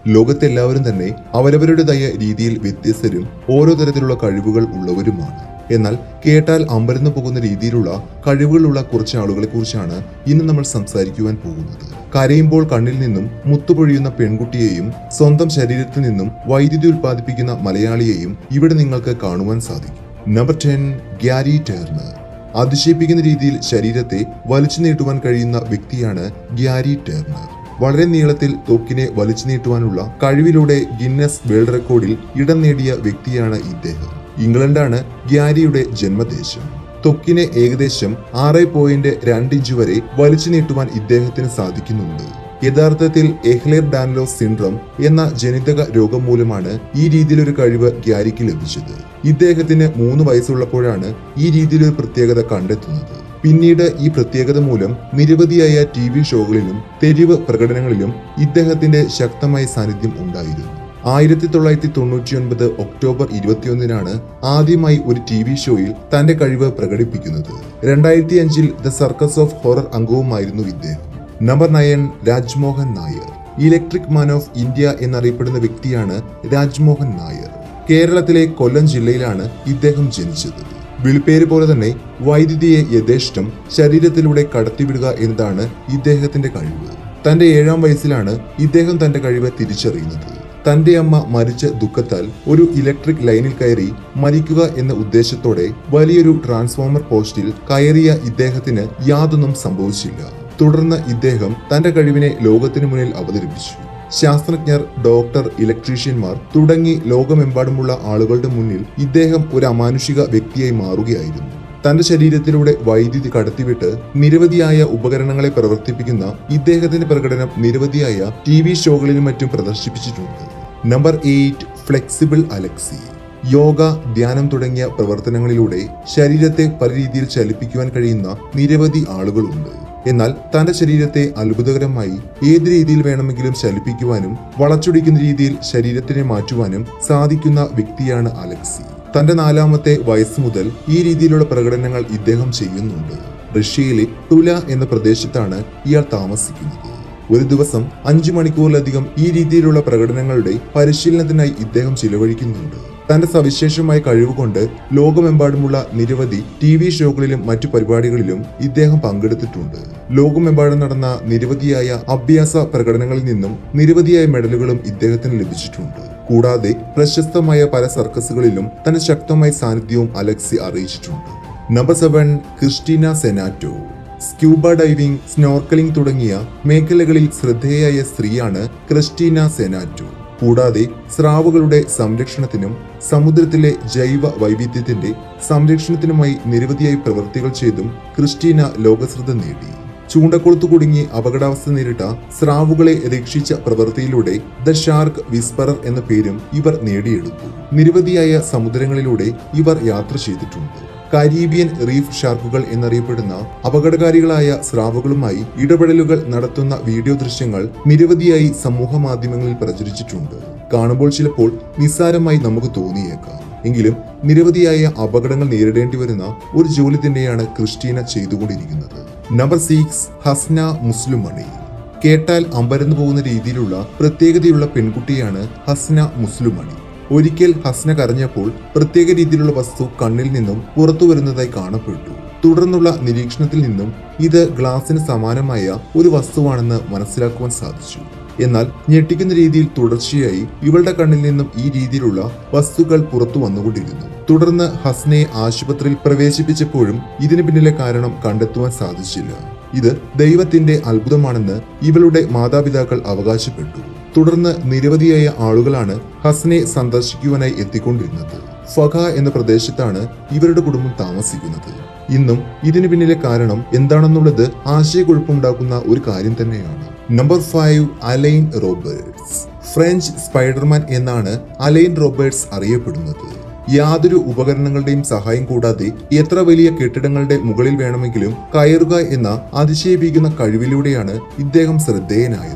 ലോകത്തെല്ലാവരും തന്നെ അവരവരുടേതായ രീതിയിൽ വ്യത്യസ്തരും ഓരോ തരത്തിലുള്ള കഴിവുകൾ ഉള്ളവരുമാണ് എന്നാൽ കേട്ടാൽ അമ്പരന്നു പോകുന്ന രീതിയിലുള്ള കഴിവുകളുള്ള കുറച്ച് ആളുകളെ കുറിച്ചാണ് ഇന്ന് നമ്മൾ സംസാരിക്കുവാൻ പോകുന്നത് കരയുമ്പോൾ കണ്ണിൽ നിന്നും മുത്തുപൊഴിയുന്ന പെൺകുട്ടിയെയും സ്വന്തം ശരീരത്തിൽ നിന്നും വൈദ്യുതി ഉൽപ്പാദിപ്പിക്കുന്ന മലയാളിയെയും ഇവിടെ നിങ്ങൾക്ക് കാണുവാൻ സാധിക്കും നമ്പർ ടെൻ ഗ്യാരി ടേർണർ അതിശയിപ്പിക്കുന്ന രീതിയിൽ ശരീരത്തെ വലിച്ചു നീട്ടുവാൻ കഴിയുന്ന വ്യക്തിയാണ് ഗ്യാരി ടേർണർ വളരെ നീളത്തിൽ തൊക്കിനെ വലിച്ചു നീട്ടുവാനുള്ള കഴിവിലൂടെ ഗിന്നസ് വേൾഡ് റെക്കോർഡിൽ ഇടം നേടിയ വ്യക്തിയാണ് ഇദ്ദേഹം ഇംഗ്ലണ്ടാണ് ഗ്യാരിയുടെ ജന്മദേശം ത്വക്കിനെ ഏകദേശം ആറ് പോയിന്റ് രണ്ട് ഇഞ്ച് വരെ വലിച്ചു നീട്ടുവാൻ ഇദ്ദേഹത്തിന് സാധിക്കുന്നുണ്ട് യഥാർത്ഥത്തിൽ എഹ്ലേർ ഡാൻലോസ് സിൻഡ്രം എന്ന ജനിതക രോഗം മൂലമാണ് ഈ രീതിയിലൊരു കഴിവ് ഗ്യാരിക്ക് ലഭിച്ചത് ഇദ്ദേഹത്തിന് മൂന്ന് വയസ്സുള്ളപ്പോഴാണ് ഈ രീതിയിലൊരു പ്രത്യേകത കണ്ടെത്തുന്നത് പിന്നീട് ഈ പ്രത്യേകത മൂലം നിരവധിയായ ടി വി ഷോകളിലും തെരുവ് പ്രകടനങ്ങളിലും ഇദ്ദേഹത്തിന്റെ ശക്തമായ സാന്നിധ്യം ഉണ്ടായിരുന്നു ആയിരത്തി തൊള്ളായിരത്തി തൊണ്ണൂറ്റി ഒൻപത് ഒക്ടോബർ ഇരുപത്തിയൊന്നിനാണ് ആദ്യമായി ഒരു ടി വി ഷോയിൽ തന്റെ കഴിവ് പ്രകടിപ്പിക്കുന്നത് രണ്ടായിരത്തി അഞ്ചിൽ ദ സർക്കസ് ഓഫ് ഹൊറർ അംഗവുമായിരുന്നു ഇദ്ദേഹം number nine Rajmohan Nair electric man of India എന്നറിയപ്പെടുന്ന വ്യക്തിയാണ് രാജ്മോഹൻ നായർ കേരളത്തിലെ കൊല്ലം ജില്ലയിലാണ് ഇദ്ദേഹം ജനിച്ചത് വിളിപ്പേര് പോലെ തന്നെ വൈദ്യുതിയെ യഥേഷ്ടം ശരീരത്തിലൂടെ കടത്തിവിടുക എന്നതാണ് ഇദ്ദേഹത്തിന്റെ കഴിവ് തന്റെ ഏഴാം വയസ്സിലാണ് ഇദ്ദേഹം തന്റെ കഴിവ് തിരിച്ചറിയുന്നത് തന്റെ അമ്മ മരിച്ച ദുഃഖത്താൽ ഒരു ഇലക്ട്രിക് ലൈനിൽ കയറി മരിക്കുക എന്ന ഉദ്ദേശത്തോടെ വലിയൊരു ട്രാൻസ്ഫോമർ പോസ്റ്റിൽ കയറിയ ഇദ്ദേഹത്തിന് യാതൊന്നും സംഭവിച്ചില്ല തുടർന്ന് ഇദ്ദേഹം തന്റെ കഴിവിനെ ലോകത്തിനു മുന്നിൽ അവതരിപ്പിച്ചു ശാസ്ത്രജ്ഞർ ഡോക്ടർ ഇലക്ട്രീഷ്യന്മാർ തുടങ്ങി ലോകമെമ്പാടുമുള്ള ആളുകളുടെ മുന്നിൽ ഇദ്ദേഹം ഒരു അമാനുഷിക വ്യക്തിയായി മാറുകയായിരുന്നു തന്റെ ശരീരത്തിലൂടെ വൈദ്യുതി കടത്തിവിട്ട് നിരവധിയായ ഉപകരണങ്ങളെ പ്രവർത്തിപ്പിക്കുന്ന ഇദ്ദേഹത്തിന്റെ പ്രകടനം നിരവധിയായ ടി വി ഷോകളിലും മറ്റും പ്രദർശിപ്പിച്ചിട്ടുണ്ട് number eight flexible Alexi yoga ധ്യാനം തുടങ്ങിയ പ്രവർത്തനങ്ങളിലൂടെ ശരീരത്തെ പല രീതിയിൽ ചലിപ്പിക്കുവാൻ കഴിയുന്ന നിരവധി ആളുകളുണ്ട് എന്നാൽ തന്റെ ശരീരത്തെ അത്ഭുതകരമായി ഏത് രീതിയിൽ വേണമെങ്കിലും ചലിപ്പിക്കുവാനും വളച്ചൊടിക്കുന്ന രീതിയിൽ ശരീരത്തിനെ മാറ്റുവാനും സാധിക്കുന്ന വ്യക്തിയാണ് അലക്സി തന്റെ നാലാമത്തെ വയസ്സ് മുതൽ ഈ രീതിയിലുള്ള പ്രകടനങ്ങൾ ഇദ്ദേഹം ചെയ്യുന്നുണ്ട് റഷ്യയിലെ തുല എന്ന പ്രദേശത്താണ് ഇയാൾ താമസിക്കുന്നത് ഒരു ദിവസം അഞ്ചു മണിക്കൂറിലധികം ഈ രീതിയിലുള്ള പ്രകടനങ്ങളുടെ പരിശീലനത്തിനായി ഇദ്ദേഹം ചിലവഴിക്കുന്നുണ്ട് തന്റെ സവിശേഷമായ കഴിവുകൊണ്ട് ലോകമെമ്പാടുമുള്ള നിരവധി ടി വി ഷോകളിലും മറ്റു പരിപാടികളിലും ഇദ്ദേഹം പങ്കെടുത്തിട്ടുണ്ട് ലോകമെമ്പാടും നടന്ന നിരവധിയായ അഭ്യാസ പ്രകടനങ്ങളിൽ നിന്നും നിരവധിയായ മെഡലുകളും ഇദ്ദേഹത്തിന് ലഭിച്ചിട്ടുണ്ട് കൂടാതെ പ്രശസ്തമായ പല സർക്കസുകളിലും തന്റെ ശക്തമായ സാന്നിധ്യവും അലക്സി അറിയിച്ചിട്ടുണ്ട് number seven Christina Senato scuba diving snorkelling തുടങ്ങിയ മേഖലകളിൽ ശ്രദ്ധേയായ സ്ത്രീയാണ് ക്രിസ്റ്റീന സെനാറ്റോ കൂടാതെ സ്രാവുകളുടെ സംരക്ഷണത്തിനും സമുദ്രത്തിലെ ജൈവ വൈവിധ്യത്തിന്റെ സംരക്ഷണത്തിനുമായി നിരവധിയായി പ്രവൃത്തികൾ ചെയ്തും ക്രിസ്റ്റീന ലോകശ്രദ്ധ നേടി ചൂണ്ടക്കുളത്ത് കുടുങ്ങി അപകടാവസ്ഥ നേരിട്ട സ്രാവുകളെ രക്ഷിച്ച പ്രവൃത്തിയിലൂടെ ദ ഷാർക്ക് വിസ്പറർ എന്ന പേരും ഇവർ നേടിയെടുത്തു നിരവധിയായ സമുദ്രങ്ങളിലൂടെ ഇവർ യാത്ര ചെയ്തിട്ടുണ്ട് കരീബിയൻ റീഫ് ഷാർക്കുകൾ എന്നറിയപ്പെടുന്ന അപകടകാരികളായ സ്രാവുകളുമായി ഇടപെടലുകൾ നടത്തുന്ന വീഡിയോ ദൃശ്യങ്ങൾ നിരവധിയായി സമൂഹ മാധ്യമങ്ങളിൽ പ്രചരിച്ചിട്ടുണ്ട് കാണുമ്പോൾ ചിലപ്പോൾ നിസ്സാരമായി നമുക്ക് തോന്നിയേക്കാം എങ്കിലും നിരവധിയായ അപകടങ്ങൾ നേരിടേണ്ടി വരുന്ന ഒരു ജോലി തന്നെയാണ് ക്രിസ്റ്റീന ചെയ്തുകൊണ്ടിരിക്കുന്നത് നമ്പർ സിക്സ് ഹസ്ന മുസ്ലുമണി കേട്ടാൽ അമ്പരന്നു പോകുന്ന രീതിയിലുള്ള പ്രത്യേകതയുള്ള പെൺകുട്ടിയാണ് ഹസ്ന മുസ്ലുമണി ഒരിക്കൽ ഹസ്ന കരഞ്ഞപ്പോൾ പ്രത്യേക രീതിയിലുള്ള വസ്തു കണ്ണിൽ നിന്നും പുറത്തു വരുന്നതായി കാണപ്പെട്ടു തുടർന്നുള്ള നിരീക്ഷണത്തിൽ നിന്നും ഇത് ഗ്ലാസിന് സമാനമായ ഒരു വസ്തുവാണെന്ന് മനസ്സിലാക്കുവാൻ സാധിച്ചു എന്നാൽ ഞെട്ടിക്കുന്ന രീതിയിൽ തുടർച്ചയായി ഇവളുടെ കണ്ണിൽ നിന്നും ഈ രീതിയിലുള്ള വസ്തുക്കൾ പുറത്തു വന്നുകൊണ്ടിരുന്നു തുടർന്ന് ഹസ്നയെ ആശുപത്രിയിൽ പ്രവേശിപ്പിച്ചപ്പോഴും ഇതിന് പിന്നിലെ കാരണം കണ്ടെത്തുവാൻ സാധിച്ചില്ല ഇത് ദൈവത്തിന്റെ അത്ഭുതമാണെന്ന് ഇവളുടെ മാതാപിതാക്കൾ അവകാശപ്പെട്ടു തുടർന്ന് നിരവധിയായ ആളുകളാണ് ഹസ്നെ സന്ദർശിക്കുവാനായി എത്തിക്കൊണ്ടിരുന്നത് ഫഖ എന്ന പ്രദേശത്താണ് ഇവരുടെ കുടുംബം താമസിക്കുന്നത് ഇന്നും ഇതിനു പിന്നിലെ കാരണം എന്താണെന്നുള്ളത് ആശയക്കുഴപ്പമുണ്ടാക്കുന്ന ഒരു കാര്യം തന്നെയാണ് number five Alain Roberts French Spiderman എന്നാണ് അലൈൻ റോബർട്സ് അറിയപ്പെടുന്നത് യാതൊരു ഉപകരണങ്ങളുടെയും സഹായം കൂടാതെ എത്ര വലിയ കെട്ടിടങ്ങളുടെ മുകളിൽ വേണമെങ്കിലും കയറുക എന്ന അതിശയിപ്പിക്കുന്ന കഴിവിലൂടെയാണ് ഇദ്ദേഹം ശ്രദ്ധേയനായത്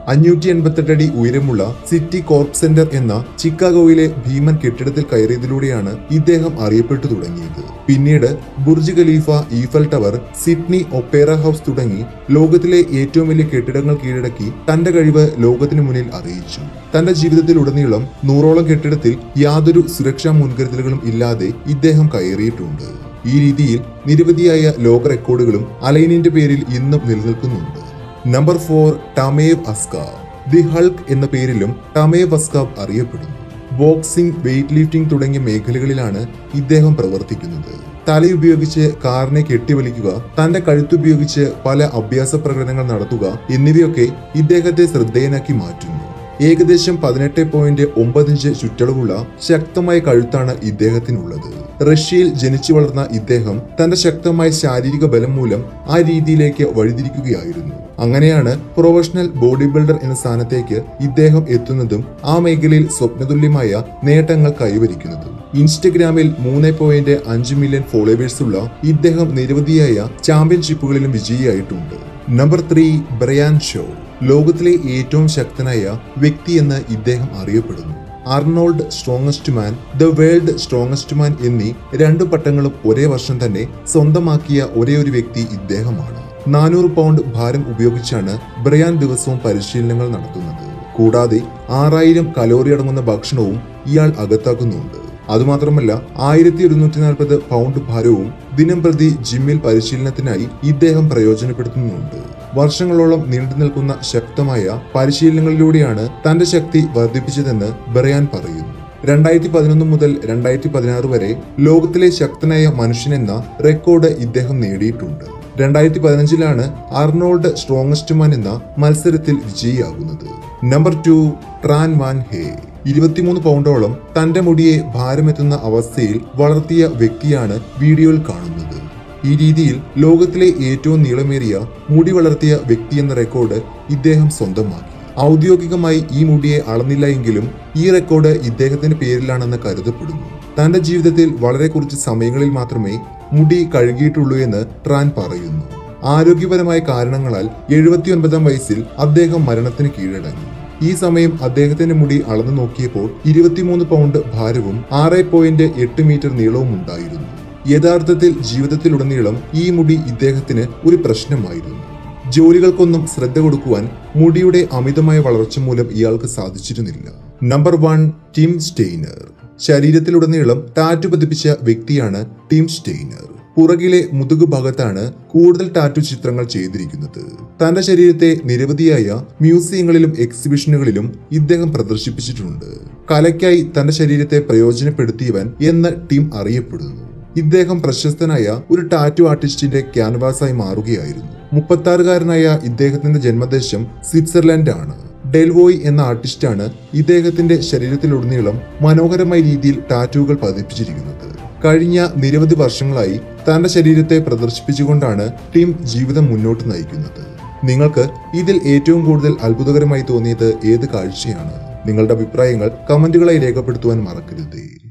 അഞ്ഞൂറ്റി എൺപത്തെട്ട് അടി ഉയരമുള്ള സിറ്റി കോർപ്പ് സെന്റർ എന്ന ചിക്കാഗോയിലെ ഭീമൻ കെട്ടിടത്തിൽ കയറിയതിലൂടെയാണ് ഇദ്ദേഹം അറിയപ്പെട്ടു തുടങ്ങിയത് പിന്നീട് Burj Khalifa Eiffel tower Sydney opera house തുടങ്ങി ലോകത്തിലെ ഏറ്റവും വലിയ കെട്ടിടങ്ങൾ കീഴടക്കി തന്റെ കഴിവ് ലോകത്തിനു മുന്നിൽ അറിയിച്ചു തന്റെ ജീവിതത്തിലുടനീളം നൂറോളം കെട്ടിടത്തിൽ യാതൊരു സുരക്ഷാ മുൻകരുതലുകളും ഇല്ലാതെ ഇദ്ദേഹം കയറിയിട്ടുണ്ട് ഈ രീതിയിൽ നിരവധിയായ ലോക റെക്കോർഡുകളും അലൈനിന്റെ പേരിൽ ഇന്നും നിലനിൽക്കുന്നുണ്ട് നമ്പർ ഫോർ ടമേവ് അസ്കാബ് ദി ഹൾക്ക് എന്ന പേരിലും ടമേവ് അസ്കാബ് അറിയപ്പെടുന്നു ബോക്സിംഗ് വെയ്റ്റ് ലിഫ്റ്റിംഗ് തുടങ്ങിയ മേഖലകളിലാണ് ഇദ്ദേഹം പ്രവർത്തിക്കുന്നത് തലയുപയോഗിച്ച് കാറിനെ കെട്ടിവലിക്കുക തന്റെ കഴുത്തുപയോഗിച്ച് പല അഭ്യാസ പ്രകടനങ്ങൾ നടത്തുക എന്നിവയൊക്കെ ഇദ്ദേഹത്തെ ശ്രദ്ധേയനാക്കി മാറ്റുന്നു ഏകദേശം പതിനെട്ട് പോയിന്റ് ഒമ്പതിഞ്ച് ചുറ്റളവുള്ള ശക്തമായ കഴുത്താണ് ഇദ്ദേഹത്തിനുള്ളത് റഷ്യയിൽ ജനിച്ചു വളർന്ന ഇദ്ദേഹം തന്റെ ശക്തമായ ശാരീരിക ബലം മൂലം ആ രീതിയിലേക്ക് വഴിതിരിക്കുകയായിരുന്നു അങ്ങനെയാണ് പ്രൊഫഷണൽ ബോഡി ബിൽഡർ എന്ന സ്ഥാനത്തേക്ക് ഇദ്ദേഹം എത്തുന്നതും ആ മേഖലയിൽ സ്വപ്നതുല്യമായ നേട്ടങ്ങൾ കൈവരിക്കുന്നതും ഇൻസ്റ്റഗ്രാമിൽ മൂന്ന് പോയിന്റ് അഞ്ച് മില്യൺ ഫോളോവേഴ്സ് ഉള്ള ഇദ്ദേഹം നിരവധിയായ ചാമ്പ്യൻഷിപ്പുകളിലും വിജയിയായിട്ടുണ്ട് നമ്പർ ത്രീ ബ്രയാൻ ഷോ ലോകത്തിലെ ഏറ്റവും ശക്തനായ വ്യക്തി എന്ന് ഇദ്ദേഹം അറിയപ്പെടുന്നു Arnold strongest man the world strongest man എന്നീ രണ്ടു പട്ടങ്ങളും ഒരേ വർഷം തന്നെ സ്വന്തമാക്കിയ ഒരേ ഒരു വ്യക്തി ഇദ്ദേഹമാണ് നാനൂറ് പൗണ്ട് ഭാരം ഉപയോഗിച്ചാണ് ബ്രയാൻ ദിവസവും പരിശീലനങ്ങൾ നടത്തുന്നത് കൂടാതെ ആറായിരം കലോറി അടങ്ങുന്ന ഭക്ഷണവും ഇയാൾ അകത്താക്കുന്നുണ്ട് അതുമാത്രമല്ല ആയിരത്തി ഒരുന്നൂറ്റി നാൽപ്പത് പൗണ്ട് ഭാരവും ദിനം പ്രതി ജിമ്മിൽ പരിശീലനത്തിനായി ഇദ്ദേഹം പ്രയോജനപ്പെടുത്തുന്നുണ്ട് വർഷങ്ങളോളം നീണ്ടു നിൽക്കുന്ന ശക്തമായ പരിശീലനങ്ങളിലൂടെയാണ് തന്റെ ശക്തി വർദ്ധിപ്പിച്ചതെന്ന് ബറയാൻ പറയുന്നു രണ്ടായിരത്തി പതിനൊന്ന് മുതൽ രണ്ടായിരത്തി പതിനാറ് വരെ ലോകത്തിലെ ശക്തനായ മനുഷ്യനെന്ന റെക്കോർഡ് ഇദ്ദേഹം നേടിയിട്ടുണ്ട് രണ്ടായിരത്തി പതിനഞ്ചിലാണ് അർണോൾഡ് സ്ട്രോങ്ങസ്റ്റ് മാൻ എന്ന മത്സരത്തിൽ വിജയിയാകുന്നത് number two Tran Van He ഇരുപത്തിമൂന്ന് പൗണ്ടോളം തന്റെ മുടിയെ ഭാരമെത്തുന്ന അവസ്ഥയിൽ വളർത്തിയ വ്യക്തിയാണ് വീഡിയോയിൽ കാണുന്നത് ഈ രീതിയിൽ ലോകത്തിലെ ഏറ്റവും നീളമേറിയ മുടി വളർത്തിയ വ്യക്തി എന്ന റെക്കോർഡ് ഇദ്ദേഹം സ്വന്തമാക്കി ഔദ്യോഗികമായി ഈ മുടിയെ അളന്നില്ല എങ്കിലും ഈ റെക്കോർഡ് ഇദ്ദേഹത്തിന്റെ പേരിലാണെന്ന് കരുതപ്പെടുന്നു തന്റെ ജീവിതത്തിൽ വളരെ കുറച്ച് സമയങ്ങളിൽ മാത്രമേ മുടി കഴുകിയിട്ടുള്ളൂ എന്ന് ട്രാൻ പറയുന്നു ആരോഗ്യപരമായ കാരണങ്ങളാൽ എഴുപത്തിയൊൻപതാം വയസ്സിൽ അദ്ദേഹം മരണത്തിന് കീഴടങ്ങി ഈ സമയം അദ്ദേഹത്തിന്റെ മുടി അളന്നു നോക്കിയപ്പോൾ ഇരുപത്തിമൂന്ന് പൗണ്ട് ഭാരവും ആറ് പോയിന്റ് എട്ട് മീറ്റർ നീളവും ഉണ്ടായിരുന്നു യഥാർത്ഥത്തിൽ ജീവിതത്തിലുടനീളം ഈ മുടി ഇദ്ദേഹത്തിന് ഒരു പ്രശ്നമായിരുന്നു ജോലികൾക്കൊന്നും ശ്രദ്ധ കൊടുക്കുവാൻ മുടിയുടെ അമിതമായ വളർച്ച മൂലം ഇയാൾക്ക് സാധിച്ചിരുന്നില്ല നമ്പർ വൺ ടിം സ്റ്റെയ്നർ ശരീരത്തിലുടനീളം ടാറ്റു പതിപ്പിച്ച വ്യക്തിയാണ് ടിം സ്റ്റെയ്നർ പുറകിലെ മുതുകു ഭാഗത്താണ് കൂടുതൽ ടാറ്റു ചിത്രങ്ങൾ ചെയ്തിരിക്കുന്നത് തന്റെ ശരീരത്തെ നിരവധിയായ മ്യൂസിയങ്ങളിലും എക്സിബിഷനുകളിലും ഇദ്ദേഹം പ്രദർശിപ്പിച്ചിട്ടുണ്ട് കലയ്ക്കായി തന്റെ ശരീരത്തെ പ്രയോജനപ്പെടുത്തിയവൻ എന്ന് ടീം അറിയപ്പെടുന്നു ഇദ്ദേഹം പ്രശസ്തനായ ഒരു ടാറ്റു ആർട്ടിസ്റ്റിന്റെ ക്യാൻവാസായി മാറുകയായിരുന്നു മുപ്പത്താറുകാരനായ ഇദ്ദേഹത്തിന്റെ ജന്മദേശം സ്വിറ്റ്സർലൻഡ് ആണ് ഡെൽവോയ് എന്ന ആർട്ടിസ്റ്റാണ് ഇദ്ദേഹത്തിന്റെ ശരീരത്തിലുടനീളം മനോഹരമായ രീതിയിൽ ടാറ്റുകൾ പതിപ്പിച്ചിരിക്കുന്നത് കഴിഞ്ഞ നിരവധി വർഷങ്ങളായി തന്റെ ശരീരത്തെ പ്രദർശിപ്പിച്ചുകൊണ്ടാണ് ടീം ജീവിതം മുന്നോട്ട് നയിക്കുന്നത് നിങ്ങൾക്ക് ഇതിൽ ഏറ്റവും കൂടുതൽ അത്ഭുതകരമായി തോന്നിയത് ഏത് കാഴ്ചയാണ് നിങ്ങളുടെ അഭിപ്രായങ്ങൾ കമന്റുകളായി രേഖപ്പെടുത്തുവാൻ മറക്കരുതേ